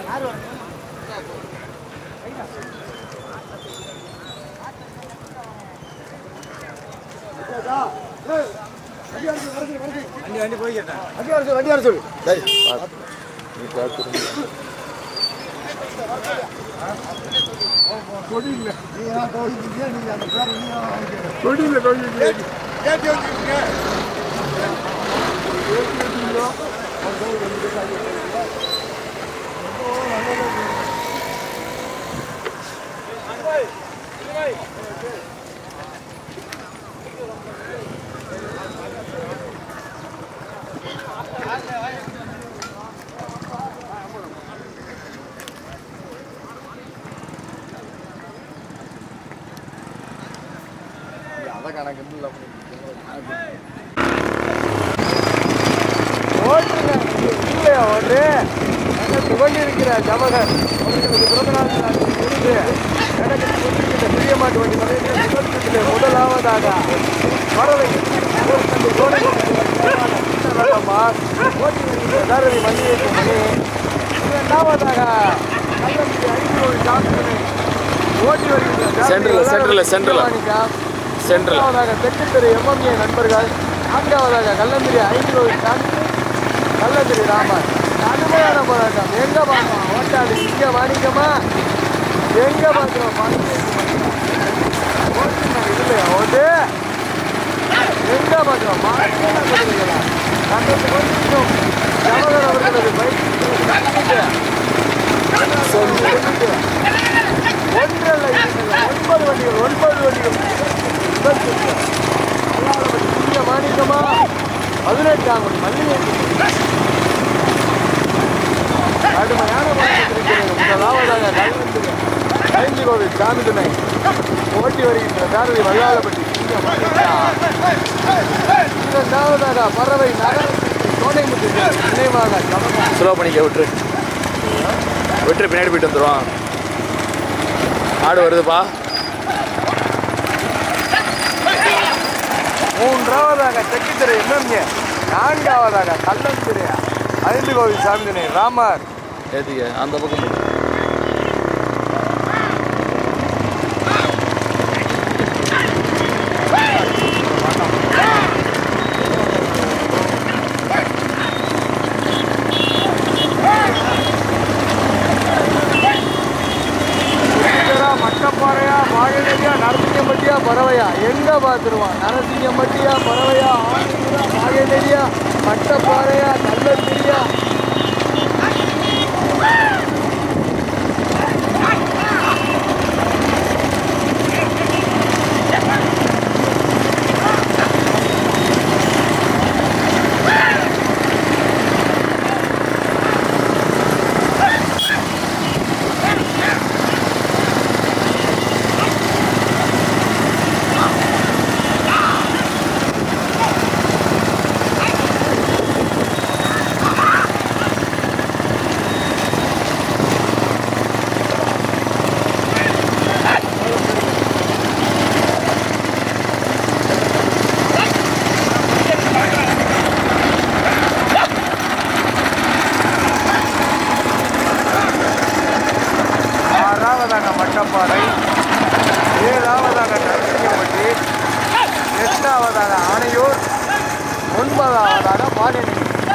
வண்டி வண்டி போய்க்கிட்டேன் வண்டி வர சொல்லு வண்டி வர சொல்லு டேய் கொடியில் கொடியில் அதை கணக்கு இல்லை ஓட்டுங்க இல்லையா ஓட்டு நல்ல துவங்கி இருக்கிற ஜவஹர் அவர்களுக்கு பிறந்த நாள் முடிந்து எனக்கு கொண்டிருக்கிற பெரிய மாட்டு வண்டி மலையிலே நிகழ்ச்சியிலே முதலாவதாக பறவை ஒரு தந்தை கோடை வேண்டாமா ஓட்டி வருகிற தாரதி மல்லிகை மணி இரண்டாவதாக கள்ளம்பி ஐநூறு டாக்டரை ஓட்டி வருகிற சென்ட்ரல்ல, சென்ட்ரல்ல, சென்ட்ரல்ல. சென்ட்ரல் மூன்றாவதாக தெற்குத்தெரு எம்எம்ஏ நண்பர்கள் நான்காவதாக கள்ளந்திரி ஐநூறு டாக்டர் கள்ளந்திரி ராமர் கடுமையான போராட்டம் எங்க பார்க்கலாம் ஓட்டாளி இங்க வாணிக்கமா எங்க பார்க்கிறோம் இல்லையா ஓட்டு எங்க பார்க்கிறோம் மாநில கண்டத்து கொஞ்சம் ஜவஹர் அவர்களது பைக் ஒன்றல்ல இரண்டல்ல, ஒன்பது வண்டிகள் ஒன்பது வண்டிகள் முதல் சுற்று. அல்லாதபடி இந்திய மாநிலமா பதினெட்டாம் மணி மல்லிகை கடுமையான போராட்டத்திற்கு முதலாவதாக கல்வெட்டு ஐந்து கோவில் சாமி துணை ஓட்டி வருகின்ற சாரதி வல்லாளப்பட்டி இந்திய மாநிலமா இரண்டாவதாக பறவை நகரத்திற்கு கோடைமுத்து நினைவாக கவனம் ஸ்லோ பண்ணிக்க விட்டுரு விட்டுரு பின்னாடி போயிட்டு வந்துடுவான் ஆடு வருதுப்பா மூன்றாவதாக தெற்குத்திரை எம்எம்ஏ நான்காவதாக கள்ளந்திரை ஐந்து கோவில் சாமிதினை ராமர் ஏத்திக்க அந்த பக்கம் போ. சுத்திகரா, மட்டப்பாறையா வாழலையா நரசிங்கம்பட்டியா பறவையா எங்க பார்த்துருவான் நரசிங்கம்பட்டியா பறவையா ஆணையா வாழலையா மட்டப்பாறையா நல்லத்திரியா ஆறாவதாக மட்டப்பாறை ஏழாவதாக நரசிங்கம்பட்டி எட்டாவதாக ஆணையூர் ஒன்பதாவதாக பாடினி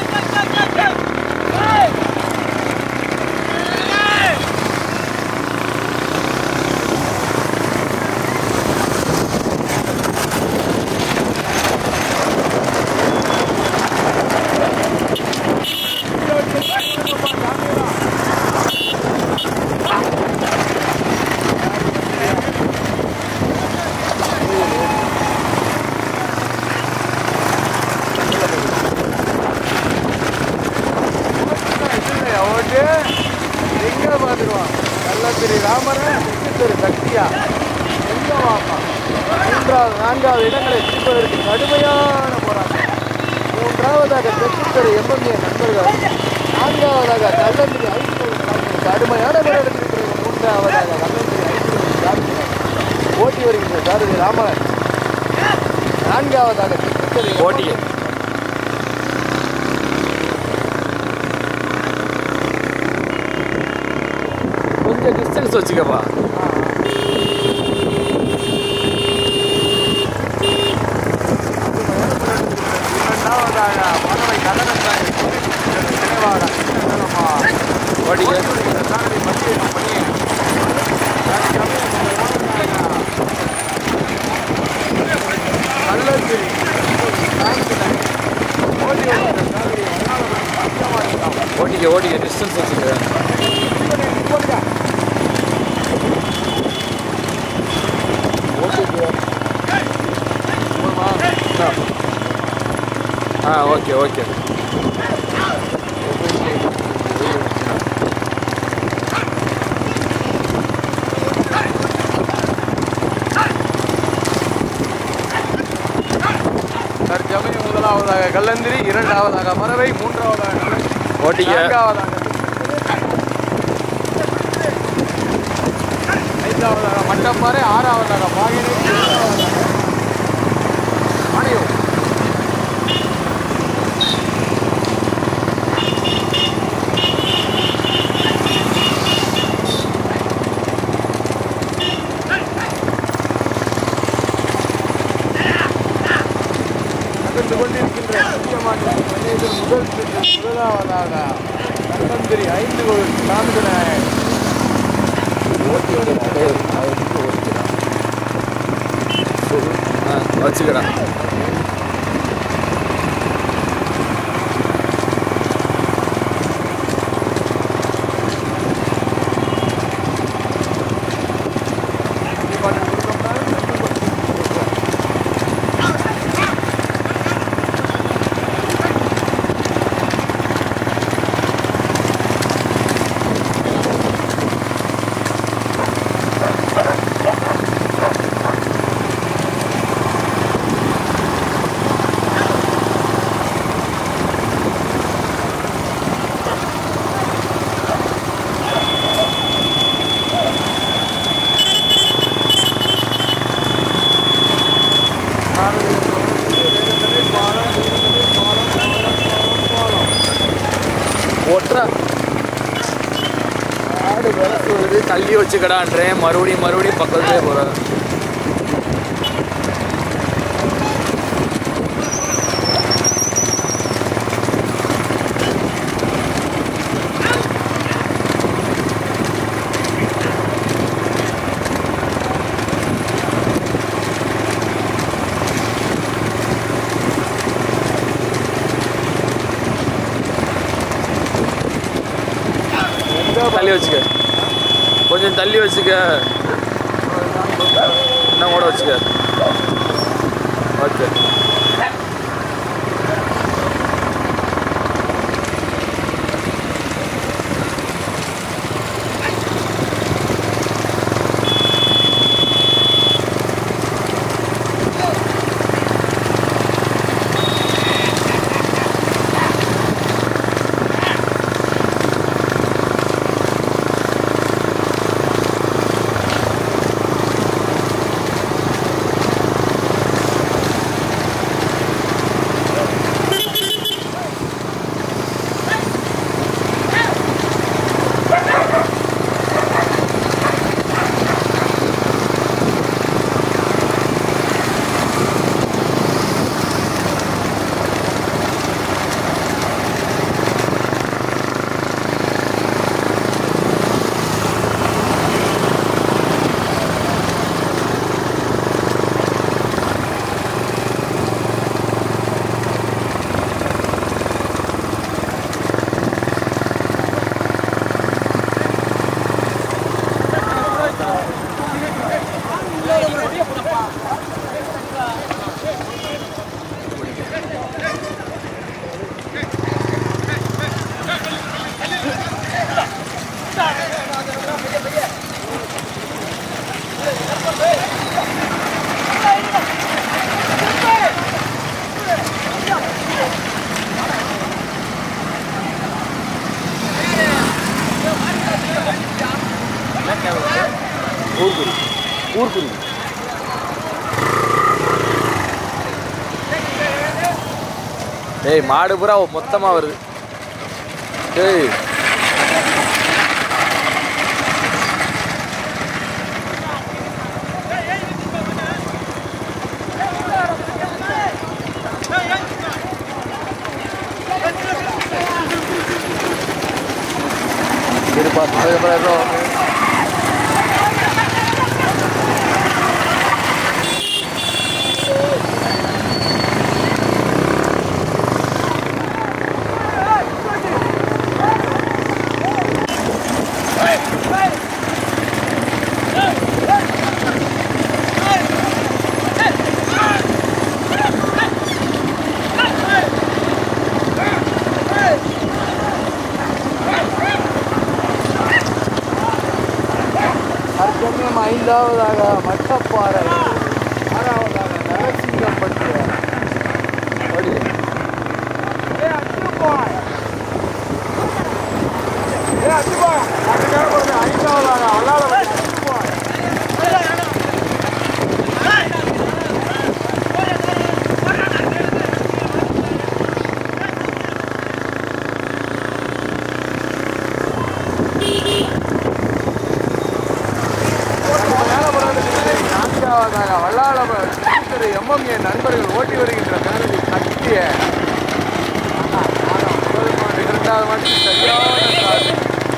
இல்லையா ஓட்டு எங்க பார்த்துருவான் கள்ளத்திரி ராமரன் திரு சக்தியா எங்க வாப்பா மூன்றாவது நான்காவது இடங்களை பிடிப்பதற்கு கடுமையான போராட்டம் மூன்றாவதாக தெற்குத்தரு எம்எம்ஏ நண்பர்கள் நான்காவதாக கள்ளந்திரி ஐந்து கடுமையான போராட்டத்திற்கு பிறகு மூன்றாவதாக கள்ளந்திரி ஐந்து ஓட்டி வருகின்ற சாரதி ராமன் நான்காவதாக தெற்குத்தரு ஓட்டிக்க கொஞ்சம் டிஸ்டன்ஸ் வச்சுக்கப்பா இரண்டாவதாக மதுரை கதனத்தாய் நினைவாக சின்னதனமா ஓட்டிக்க சாரதி மத்திய பணி கள்ளத்திரி ஓடி வருகிற சாரதி பத்தியமாக இருக்கலாம் ஓட்டிக்க ஓட்டிக்க டிஸ்டன்ஸ் வச்சுக்க ஆ ஓகே ஓகே தற்சமயம் முதலாவதாக கல்லந்திரி இரண்டாவதாக மரவை மூன்றாவதாக ஓட்டிக்க நான்காவதாக ஐந்தாவதாக மட்டப்பாறை ஆறாவதாக பாகினி ஏழாவதாக மணியூர் நகர்ந்து கொண்டிருக்கின்ற முக்கியமான மனிதர் முதல் சுற்று முதலாவதாக கல்லந்திரி ஐந்து கோல் நான்கு நாயகர் ஆ வச்சுக்கடா ஒட்டுறா ஆடு வளர்த்து வருது தள்ளி வச்சுக்கடான்றேன் மறுபடியும் மறுபடியும் பக்கத்துலேயே போகிறேன் தள்ளி வச்சுக்க கொஞ்சம் தள்ளி வச்சுக்க இன்னும் கூட வச்சுக்க ஓகே ஊர்குடி ஊர்குடி டேய் மாடு பூரா மொத்தமாக வருது டேய் இருப்பா அதுக்கப்புறம் ஏதோ தற்சமயம் ஐந்தாவதாக மட்டப்பாறை ஆறாவதாக நரசிங்கம்பட்டு ஓடி ஐந்தாவதாக அல்லாத நான்காவதாக வல்லாளவர் திரு எம்எம்ஏ நண்பர்கள் ஓட்டி வருகின்ற பேரவை கட்டிய முதல் மாடு இரண்டாவது மாட்டு சரியான காடு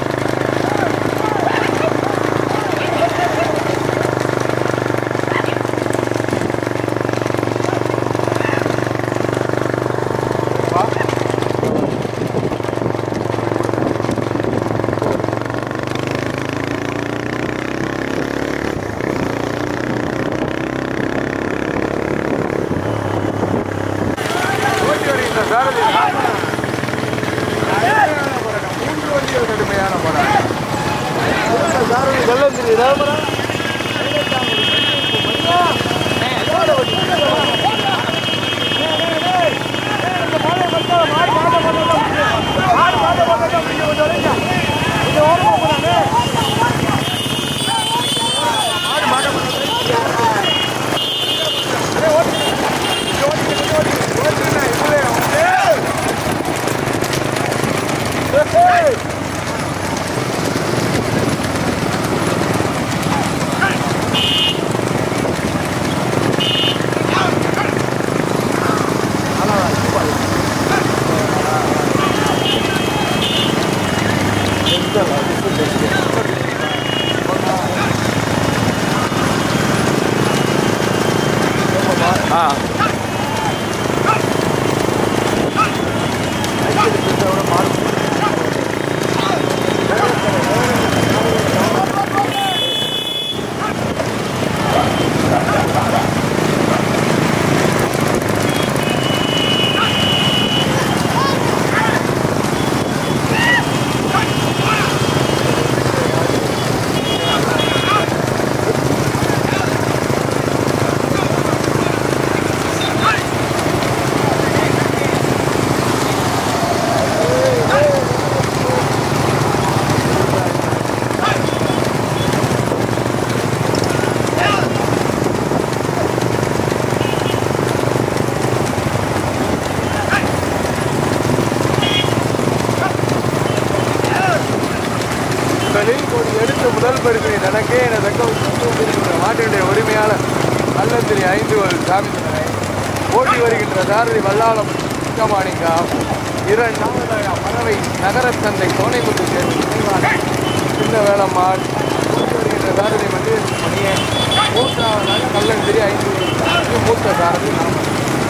ஓட்டி வருகின்ற சாரதி மூன்று வண்டிகள் கடுமையான போராட்டம் இந்த சாரதி வெள்ளம் தெரியுதா Hey! ஆ முதலில் ஒரு எடுத்த முதல் பரிசை தனக்கே என தக்க வைத்திருக்கின்ற மாட்டினுடைய உரிமையாளர் கள்ளத்திரி ஐந்து ஒரு சாமி ஓட்டி வருகின்ற சாரதி வல்லாளம் சிங்கமாணிக்கா இரண்டாவதாக பறவை நகரத்தந்தை சோனைமுத்து சேர்ந்து சின்ன வேளம்மாள் ஓட்டி வருகின்ற சாரதி மண்டியன் மணியே மூன்றாவதாக கள்ளந்திரி ஐந்து ஒரு சாரதி மூத்த சாரதி நாம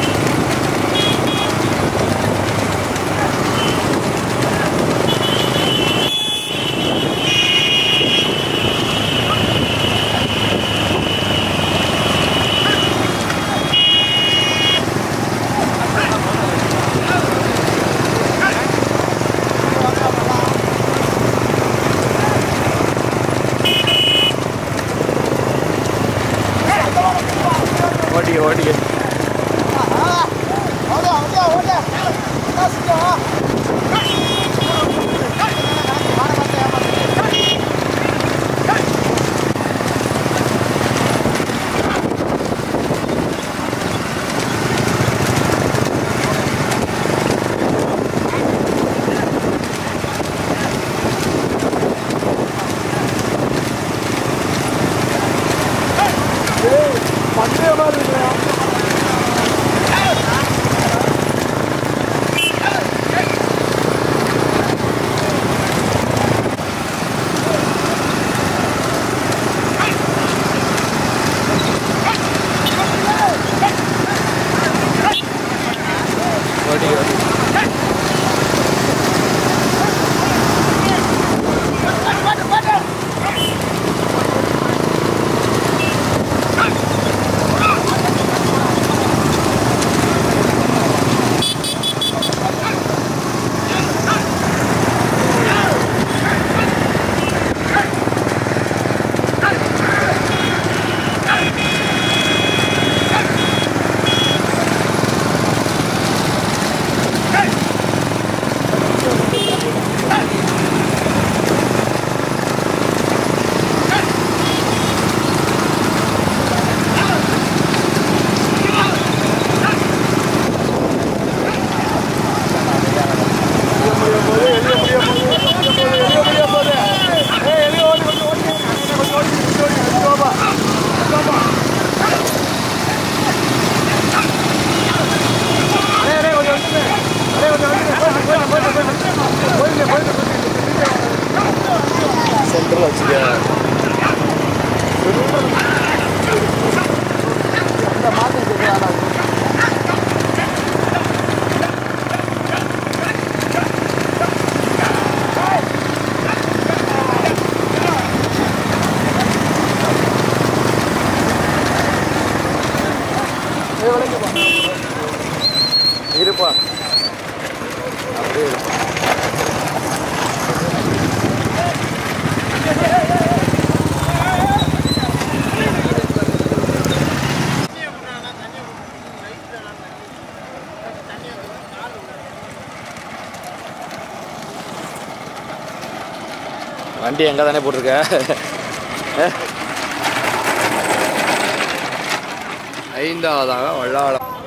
ஓடிக்க ஓடிக்க பந்தயமா இருக்குண்ணா வண்டி எங்கே தானே போட்டிருக்க ஐந்தாவதாக வள்ளாளம்